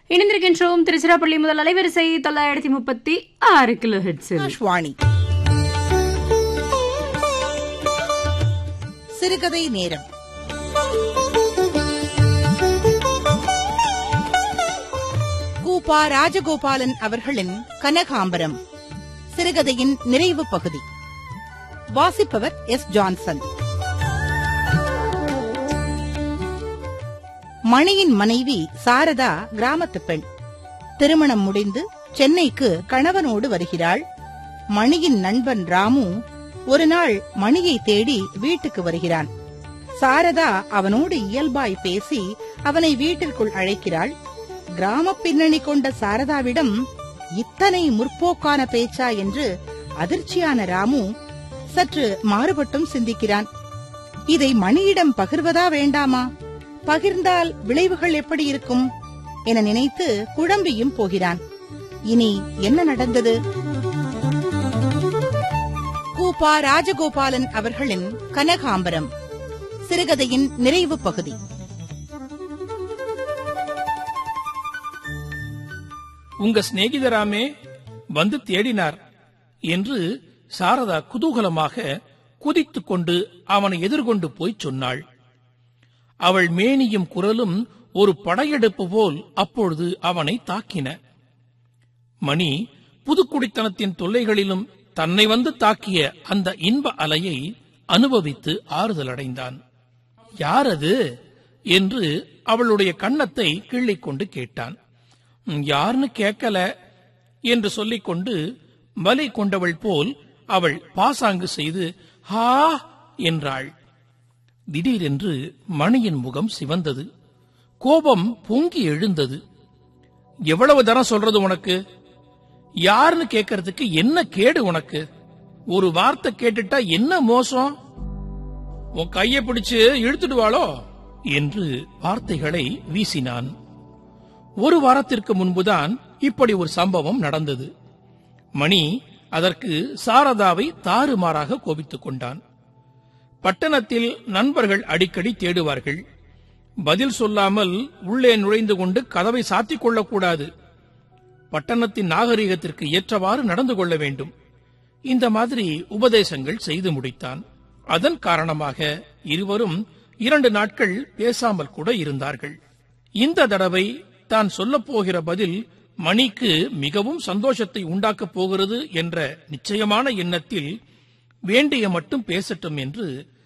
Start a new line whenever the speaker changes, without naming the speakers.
இணைந்திருக்கின்றோம் திருச்சிராப்பள்ளி முதல் அலைவரிசை தொள்ளாயிரத்தி முப்பத்தி ஆறு கிலோ ஹெட்ஸில்
ஆகாஷ்வாணி சிறுகதை நேரம் கூபா ராஜகோபாலன் அவர்களின் கனகாம்பரம் சிறுகதையின் நிறைவு பகுதி வாசிப்பவர் எஸ் ஜான்சன் மணியின் மனைவி சாரதா கிராமத்து பெண் திருமணம் முடிந்து சென்னைக்கு கணவனோடு வருகிறாள் மணியின் நண்பன் ராமு ஒரு நாள் மணியை தேடி வீட்டுக்கு வருகிறான் சாரதா அவனோடு இயல்பாய் பேசி அவனை வீட்டிற்குள் அழைக்கிறாள் கிராம பின்னணி கொண்ட சாரதாவிடம் இத்தனை முற்போக்கான பேச்சா என்று அதிர்ச்சியான ராமு சற்று மாறுபட்டும் சிந்திக்கிறான் இதை மணியிடம் பகிர்வதா வேண்டாமா பகிர்ந்தால் விளைவுகள் எப்படி இருக்கும் என நினைத்து குழம்பியும் போகிறான் இனி என்ன நடந்தது கூபா ராஜகோபாலன் அவர்களின் கனகாம்பரம் சிறுகதையின் நிறைவு பகுதி
உங்க சிநேகிதராமே வந்து தேடினார் என்று சாரதா குதூகலமாக குதித்துக் கொண்டு அவனை எதிர்கொண்டு போய்ச் சொன்னாள் அவள் மேனியும் குரலும் ஒரு படையெடுப்பு போல் அப்பொழுது அவனை தாக்கின மணி புதுக்குடித்தனத்தின் தொல்லைகளிலும் தன்னை வந்து தாக்கிய அந்த இன்ப அலையை அனுபவித்து ஆறுதலடைந்தான் யார் அது என்று அவளுடைய கன்னத்தை கிள்ளிக் கொண்டு கேட்டான் "ம், யாருன்னு கேட்கல என்று சொல்லிக்கொண்டு வலை கொண்டவள் போல் அவள் பாசாங்கு செய்து ஹா என்றாள் திடீரென்று மணியின் முகம் சிவந்தது கோபம் பொங்கி எழுந்தது எவ்வளவு தரம் சொல்றது உனக்கு யாருன்னு கேட்கறதுக்கு என்ன கேடு உனக்கு ஒரு வார்த்தை கேட்டுட்டா என்ன மோசம் உன் கையை பிடிச்சு இழுத்துடுவாளோ என்று வார்த்தைகளை வீசினான் ஒரு வாரத்திற்கு முன்புதான் இப்படி ஒரு சம்பவம் நடந்தது மணி அதற்கு சாரதாவை தாறுமாறாக கோபித்துக் கொண்டான் பட்டணத்தில் நண்பர்கள் அடிக்கடி தேடுவார்கள் பதில் சொல்லாமல் உள்ளே நுழைந்து கொண்டு கதவை சாத்திக் கொள்ளக்கூடாது பட்டணத்தின் நாகரிகத்திற்கு ஏற்றவாறு நடந்து கொள்ள வேண்டும் இந்த மாதிரி உபதேசங்கள் செய்து முடித்தான் அதன் காரணமாக இருவரும் இரண்டு நாட்கள் பேசாமல் கூட இருந்தார்கள் இந்த தடவை தான் சொல்லப் போகிற பதில் மணிக்கு மிகவும் சந்தோஷத்தை உண்டாக்கப் போகிறது என்ற நிச்சயமான எண்ணத்தில் வேண்டிய மட்டும் பேசட்டும் என்று